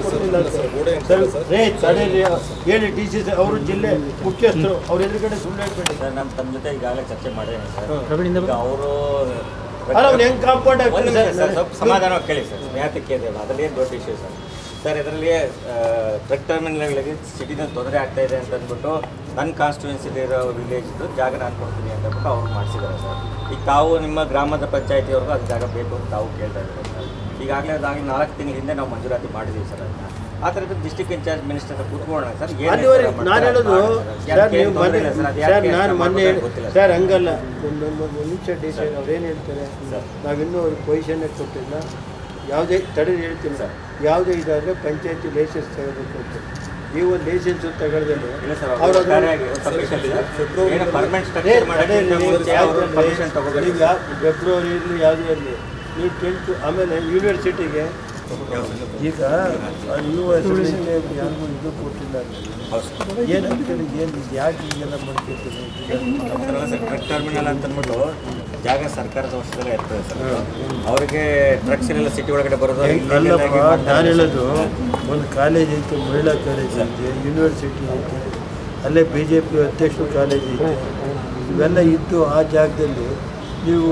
ಕೊಟ್ಟಿಲ್ಲ ಸರ್ ರೇ ತಡೀರಿ ಹೇಳಿ ಡಿ ಸಿ ಅವರು ಜಿಲ್ಲೆ ಮುಖ್ಯಸ್ಥರು ಅವ್ರ ಎದುರುಗಡೆ ಸುಳ್ಳು ಹೇಳ್ಬೇಡಿ ಸರ್ ನಮ್ಮ ತಮ್ಮ ಜೊತೆ ಈಗಾಗಲೇ ಚರ್ಚೆ ಮಾಡಿದ್ದೇನೆ ಸರ್ ಹ್ಮ್. ಈಗ ಅವರು ಅಲ್ಲ ಅವ್ನು ಹೆಂಗ್ ಕಾಂಪೌಂಡ್ ಒಂದು ಆಗ್ತದೆ ನಿಮಿಷ ಸರ್ ಸರ್ ಸ್ವಲ್ಪ ಸಮಾಧಾನವಾಗಿ ಕೇಳಿ ಸರ್ ಸ್ನೇಹಕ್ಕೆ ಇದೆ ಅದರಲ್ಲಿ ಏನು ದೊಡ್ಡ ಇಶ್ಯೂ ಸರ್ ಸರ್ ಇದರಲ್ಲಿ ಟ್ರಕ್ ಟರ್ಮಿನಲ್ಗಳಿಗೆ ಸಿಟಿನಲ್ಲಿ ತೊಂದರೆ ಆಗ್ತಾ ಇದೆ ಅಂತ ಅಂದ್ಬಿಟ್ಟು ನನ್ನ ಕಾನ್ಸ್ಟಿಟ್ಯೂನ್ಸಿಲಿರೋ ವಿಲೇಜ್ದು ಜಾಗ ನಾನು ಕೊಡ್ತೀನಿ ಅಂತ ಅಂದ್ಬಿಟ್ಟು ಅವ್ರು ಮಾಡಿಸಿದ್ದಾರೆ ಸರ್ ಈಗ ತಾವು ನಿಮ್ಮ ಗ್ರಾಮದ ಪಂಚಾಯತಿಯವ್ರಿಗೂ ಅದು ಜಾಗ ಬೇಕು ಅಂತ ತಾವು ಕೇಳ್ತಾ ಇದ್ದಾರೆ ಸರ್ ಈಗಾಗಲೇ ಅದಾಗಿ ನಾಲ್ಕು ತಿಂಗಳ ಹಿಂದೆ ನಾವು ಮಂಜೂರಾತಿ ಮಾಡಿದ್ದೀವಿ ಸರ್ ಅದನ್ನ ಆ ಥರದ್ದು ಡಿಸ್ಟಿಕ್ ಇನ್ಚಾರ್ಜ್ ಮಿನಿಸ್ಟರ್ ಹತ್ರ ಕೂತ್ಕೊಳ್ಳೋಣ ಸರ್ ಏನ್ ಅಲ್ಲಿವರೆಗೆ ಹೇಳ್ತಾರೆ ನಾನು ಹೇಳೋದು ಮಾಡ್ತಾರೆ ಸರ್ ಸರ್. ನೀವು ತೊಂದ್ರೆ ಮೊನ್ನೆ ಇಲ್ಲ ಸರ್, ಅದು ಸರ್ ಯಾಕೆ ನಾನು ಅಂತ ಮೊನ್ನೆ ಮಾಡೋದು ಗೊತ್ತಿಲ್ಲ ಸರ್ ಹಂಗಲ್ಲ ಒಂದೊಂದು ಒಂದು ನಿಮಿಷ ಡಿ ಸಿ ಅವ್ರು ಏನು ಹೇಳ್ತಾರೆ ಸರ್. ನಾವಿನ್ನೂ ಅವ್ರಿಗೆ ಪೊಸಿಷನ್ನೇ ಕೊಟ್ಟಿಲ್ಲ ಯಾವುದೇ ತಡೆ ಹೇಳ್ತೀನಿ ಸರ್. ಯಾವುದೇ ಇದಾದರೆ ಪಂಚಾಯತಿ ಲೈಸೆನ್ಸ್ ತಗೋಬೇಕು ಅಂತ ನೀವು ಲೈಸೆನ್ಸ್ ತಗೊಳ್ದೇನೆ ಇಲ್ಲ ಸರ್ ಅವ್ರು ಅವ್ರು ಅದನ್ನ- ಕಾರ್ಯಾಗಿ submission ಸರ್. ಏನೋ permanent ಏ, structure ಮಾಡಕ್ಕೆ ತಡೆಯಲ್ಲಿ ಮುಂಚೆ ಅವ್ರು ಯಾವ್ದ್ರಲ್ಲಿ permission ತಗೋಬೇಕು ನೀವು ಯಾವ ಫೆಬ್ರವರಿ ಇರಲಿ ಯಾವುದೇ ಇರಲಿ ನೀವು ಟೆಂತ್ ಆಮೇಲೆ ಯೂನಿವರ್ಸಿಟಿಗೆ ಈಗ ಯೂನಿವರ್ಸಿಟಿಗೆ ಯಾರಿಗೂ ಇದು ಕೊಟ್ಟಿಲ್ಲ ಹೌದು. ಏನಂತೇಳಿ ಏನು ಯಾಕೆ ಹೀಗೆಲ್ಲ ಮಾಡ್ಕೊತೀನಿ ನಮ್ದ್ರಲ್ಲ ಸರ್ ಟ್ರಕ್ ಟರ್ಮಿನಲ್ ಅಂತ ಅಂದ್ಬಿಟ್ಟು ಜಾಗ ಸರ್ಕಾರದ ವರ್ಷದಲ್ಲೇ ಇರ್ತದೆ ಸರ್ ಅವರಿಗೆ ಟ್ರಕ್ಸ್ ಎಲ್ಲ ಸಿಟಿ ಒಳಗಡೆ ಬರೋದು ಅಲ್ಲಪ್ಪ ನಾನು ಹೇಳೋದು ಒಂದು ಕಾಲೇಜ್ ಐತೆ ಮಹಿಳಾ ಕಾಲೇಜ್ ಐತೆ ಯೂನಿವರ್ಸಿಟಿ ಐತೆ ಅಲ್ಲೇ ಬಿ ಜೆ ಪಿ ಅಧ್ಯಕ್ಷರು ಕಾಲೇಜ್ ಐತೆ ಇವೆಲ್ಲ ಇದ್ದು ಆ ಜಾಗದಲ್ಲಿ ನೀವು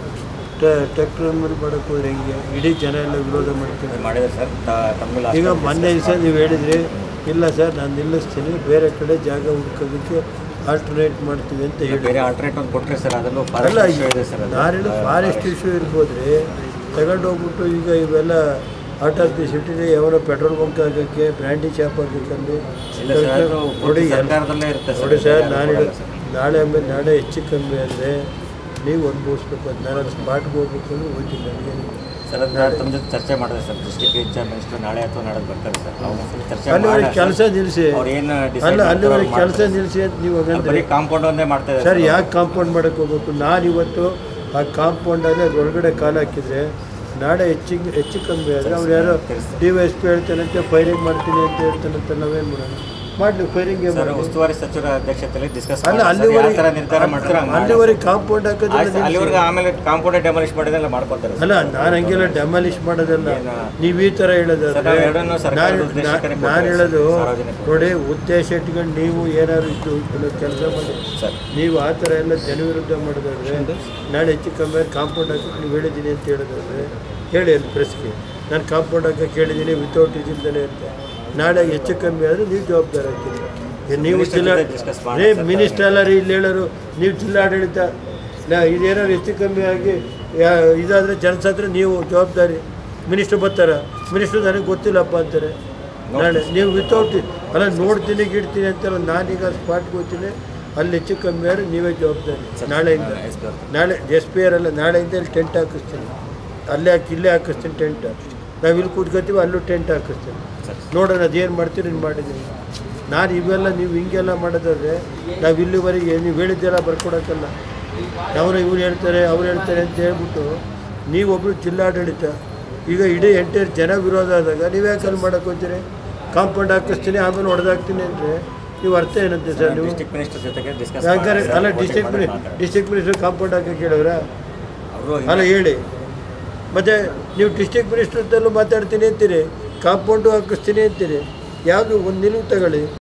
ಟ್ರ್ಯಾಕ್ಟರ್ ಮೇಲೆ ಮಾಡೋಕ್ಕೆ ಹೋದ್ರೆ ಹೆಂಗೆ ಇಡೀ ಜನ ಎಲ್ಲ ವಿರೋಧ ಮಾಡ್ತಾರೆ ಮಾಡಿದ್ರೆ ಸರ್ ತ- ತಮಿಳು ಈಗ ಅಷ್ಟೊಂದು ಮೊನ್ನೆ ದಿವಸ ನೀವು ಹೇಳಿದ್ರಿ ಇಲ್ಲ ಸರ್ ನಾನು ನಿಲ್ಲಿಸ್ತೀನಿ ಬೇರೆ ಕಡೆ ಜಾಗ ಹುಡ್ಕೋದಕ್ಕೆ ಆಲ್ಟರ್ನೇಟ್ ಮಾಡ್ತೀವಿ ಅಂತ ಈಗ ಹೇಳಿ ಬೇರೆ ಆಲ್ಟರ್ನೇಟ್ ಒಂದು ಕೊಟ್ಟರೆ ಸರ್ ಅದರಲ್ಲೂ ಅಲ್ಲ ಫಾರೆಸ್ಟ್ ಇಶ್ಯೂ ಇದೆ ಸರ್ ಅದು. ನಾನು ಹೇಳೋದು ಫಾರೆಸ್ಟ್ ಇಶ್ಯೂ ಇರ್ಬೋದ್ರಿ ತಗೊಂಡೋಗ್ಬಿಟ್ಟು ಈಗ ಇವೆಲ್ಲ ಔಟ್ ಆಫ್ ದಿ ಸಿಟಿಲಿ ಯಾವನೋ ಪೆಟ್ರೋಲ್ ಬಂಕ್ ಆಗೋಕ್ಕೆ ಬ್ರ್ಯಾಂಡಿ ಶಾಪ್ ಆಗೋಕ್ಕಲ್ಲಿ ಇಲ್ಲ ಸರ್ ಅದು ನೋಡಿ ಪೂರ್ತಿ ಸರ್ಕಾರದಲ್ಲೇ ಇರುತ್ತೆ ಸರ್ ನೋಡಿ ಸರ್ ಯಾರು ನಾನು ಕೊಡಲ್ಲ ಹೇಳೋದು ಸರ್. ನಾಳೆ ಆಮೇಲೆ ನಾಳೆ ಹೆಚ್ಚು ಕಮ್ಮಿ ಅಂದರೆ ನೀವು ಅನುಭವಿಸ್ಬೇಕು ಅದು ನಾನು ಸ್ಪಾಟ್ಗೆ ಹೋಗ್ಬೇಕು ಅಂದ್ರೆ ಹೋಗ್ತೀನಿ ನನಗೇನು ಸರ್ ಅದು ನಾನು ತಮ್ಮ ಜೊತೆ ಚರ್ಚೆ ಮಾಡಿದೆ ಸರ್ ಡಿಸ್ಟ್ರಿಕ್ಟ್ ಇನ್ಚಾರ್ಜ್ ಮಿನಿಸ್ಟರ್ ನಾಳೆ ಅಥವಾ ನಾಳೆ ಬರ್ತಾರೆ ಸರ್ ಅವ್ರ ಒಂದ್ಸಲ ಚರ್ಚೆ ಅಲ್ಲಿವರೆಗೆ ಮಾಡೋಣ ಕೆಲಸ ಸರ್. ನಿಲ್ಲಿಸಿ ಅವ್ರು ಏನು ಅಲ್ಲ ಡಿಸೈಡ್ ಅಲ್ಲಿವರೆಗೆ ಕೆಲಸ ನಿಲ್ಲಿಸಿ ಅಂತ ನೀವು ಹಂಗಂದ್ರೆ ಬರೀ ಕಾಂಪೌಂಡ್ ಒಂದೇ ಮಾಡ್ತಾ ಇದ್ದಾರೆ ಸರ್ ಯಾಕೆ ಕಾಂಪೌಂಡ್ ಮಾಡೋಕ್ಕೆ ಹೋಗ್ಬೇಕು ನಾನು ಇವತ್ತು ಆ ಕಾಂಪೌಂಡಲ್ಲಿ ಅದ್ರ ಒಳಗಡೆ ಕಾಲು ಹಾಕಿದ್ರೆ ನಾಳೆ ಹೆಚ್ಚಿಗೆ ಹೆಚ್ಚು ಕಮ್ಮಿ ಆದರೆ ಅವ್ರು ಯಾರೋ ಡಿ ವೈ ಎಸ್ ಪಿ ಹೇಳ್ತಾನಂತೆ ಫೈರಿಂಗ್ ಮಾಡ್ತೀನಿ ಅಂತ ಹೇಳ್ತಾನಂತೆ ನಾವೇನು ಮಾಡೋಣ ಮಾಡಲಿ ಫೈರಿಂಗೇ ಸರ್ ಮಾಡಿ ಉಸ್ತುವಾರಿ ಸಚಿವರ ಅಧ್ಯಕ್ಷತೆಯಲ್ಲಿ ಡಿಸ್ಕಸ್ ಅಲ್ಲ ಯಾವ ಅಲ್ಲಿವರೆಗೆ ಥರ ನಿರ್ಧಾರ ಮಾಡ್ತಾರೆ ಹಂಗೆ ಮಾಡಿ. ಅಲ್ಲಿವರೆಗೆ ಕಾಂಪೌಂಡ್ ಹಾಕೋದಿಲ್ಲ ಆಯ್ತು ಸರ್, ಅಲ್ಲಿವರೆಗೆ ಆಮೇಲೆ ಕಾಂಪೌಂಡ್ ಡೆಮಾಲಿಷ್ ಮಾಡಿದೆಲ್ಲ ಮಾಡ್ಕೊತಾರೆ ಸರ್. ಅಲ್ಲ ನಾನು ಹಂಗೆಲ್ಲ ಡೆಮಾಲಿಷ್ ಮಾಡೋದಲ್ಲ ಏನು? ನೀವು ಈ ಥರ ಹೇಳೋದಾದ್ರೆ ಸರ್, ನಾವು ಎರಡನ್ನೂ ಸರ್ಕಾರದ ನಾನು ಉದ್ದೇಶಕ್ಕೇ ನಾನು ಕೊಟ್ಟಿದ್ದೀವಿ ಹೇಳೋದು ಸರ್, ಸಾರ್ವಜನಿಕ ನೋಡಿ ಉದ್ದೇಶ ಇಟ್ಕೊಂಡು ನೀವು ಏನಾದ್ರು ಇದ್ದು ಕೆಲಸ ಮಾಡಿ ಸರ್ ನೀವು ಆ ಥರ ಎಲ್ಲ ಜನವಿರುದ್ಧ ಮಾಡೋದಾದ್ರೆ ನಾಳೆ ಹೆಚ್ಚು ಕಮ್ಮಿ ಆಗಿ ಕಾಂಪೌಂಡ್ ಹಾಕಿ ನೀವು ಹೇಳಿದ್ದೀನಿ ಅಂತ ಹೇಳಿದ್ರೆ ಹೇಳಿ ಅಲ್ಲಿ ಪ್ರೆಸ್ಗೆ ನಾನು ಕಾಂಪೌಂಡ್ ಹಾಕಕ್ಕೆ ಹೇಳಿದ್ದೀನಿ ವಿತೌಟ್ ಇದಿಲ್ದೇ ಅಂತ ನಾಳೆ ಹೆಚ್ಚು ಕಮ್ಮಿ ಆದರೆ ನೀವು ಜವಾಬ್ದಾರಿ ಆಗ್ತೀರಿ ಈಗ ನೀವು Minister ಜಿಲ್ಲಾ ಜೊತೆ discuss ಮಾಡಿ ರೇ ಸರ್, ಮಿನಿಸ್ಟರ್ ಅಲ್ಲ ರೀ ಇಲ್ಲಿ ಹೇಳೋರು ನೀವು ಜಿಲ್ಲಾಡಳಿತ ನಾ ಇದೇನಾದ್ರು ಹೆಚ್ಚು ಕಮ್ಮಿ ಆಗಿ ಯಾ- ಇದಾದರೆ ಜನಸಾತ್ರ ನೀವು ಜವಾಬ್ದಾರಿ ಮಿನಿಸ್ಟ್ರು ಬರ್ತಾರ ಮಿನಿಸ್ಟ್ರು ನನಗೆ ಗೊತ್ತಿಲ್ಲಪ್ಪ ಅಂತಾರೆ ನಾಳೆ ನೀವು ವಿತೌಟ್ ಅಲ್ಲ ನೋಡ್ತೀನಿ ಗಿಡ್ತೀನಿ ಅಂತಾರೆ ನಾನೀಗ ಸ್ಪಾಟ್ಗೆ ಹೋಗ್ತೀನಿ ಅಲ್ಲಿ ಹೆಚ್ಚು ಕಮ್ಮಿ ಆದರೆ ನೀವೇ ಜವಾಬ್ದಾರಿ ನಾಳೆಯಿಂದ ಎಸ್ ಪಿ ಅವ್ರು. ನಾಳೆ ಎಸ್ ಪಿ ಆರ್ ಅಲ್ಲ ನಾಳೆಯಿಂದ ಇಲ್ಲಿ ಟೆಂಟ್ ಹಾಕಿಸ್ತೀನಿ ಅಲ್ಲೇ ಹಾಕಿ ಇಲ್ಲೇ ಹಾಕಿಸ್ತೀನಿ ಟೆಂಟ್ ನಾವು ಇಲ್ಲಿ ಕೂತ್ಕೋತೀವಿ ಅಲ್ಲೂ ಟೆಂಟ್ ಹಾಕಿಸ್ತೀನಿ ಸರ್ ನೋಡೋಣ ಅದೇನು ಮಾಡ್ತೀರಿ ನೀನು ಮಾಡಿದ್ದೀನಿ ನಾನು ಇವೆಲ್ಲ ನೀವು ಹಿಂಗೆಲ್ಲ ಮಾಡೋದಾದ್ರೆ ನಾವು ಇಲ್ಲಿವರೆಗೆ ನೀವು ಹೇಳಿದ್ದೆಲ್ಲ ಬರ್ಕೊಡೋಕ್ಕಲ್ಲ ಅವರು ಇವ್ರು ಹೇಳ್ತಾರೆ ಅವ್ರು ಹೇಳ್ತಾರೆ ಅಂತ ಹೇಳ್ಬಿಟ್ಟು ನೀವೊಬ್ಬರು ಜಿಲ್ಲಾಡಳಿತ ಈಗ ಇಡೀ ಎಂಟೈರ್ ಜನ ವಿರೋಧ ಆದಾಗ ನೀವು ಯಾಕೆ ಅಲ್ಲಿ ಮಾಡೋಕೆ ಹೋಗ್ತೀರಿ ಕಾಂಪೌಂಡ್ ಹಾಕಿಸ್ತೀನಿ ಆಮೇಲೆ ಹೊಡೆದಾಕ್ತೀನಿ ಅಂದರೆ ನೀವು ಅರ್ಥ ಏನಂತೆ ಸರ್ ನೀವು ಡಿಸ್ಟ್ರಿಕ್ಟ್ ಮಿನಿಸ್ಟರ್ ಜೊತೆಗೆ ಡಿಸ್ಕಸ್ ಯಾಕಂದ್ರೆ ಅಲ್ಲ district mini district minister compound ಹಾಕಕ್ಕೆ ಹೇಳಿದ್ರ ಅವರು ಅಲ್ಲ ಹೇಳಿ ಮತ್ತು ನೀವು ಡಿಸ್ಟ್ರಿಕ್ಟ್ ಮಿನಿಸ್ಟರ್ ಮಾತಾಡ್ತೀನಿ ಅಂತೀರಿ ಕಾಂಪೌಂಡು ಹಾಕಿಸ್ತೀನಿ ಅಂತೀರಿ ಯಾವುದು ಒಂದು ನಿಲುವು ತಗೊಳ್ಳಿ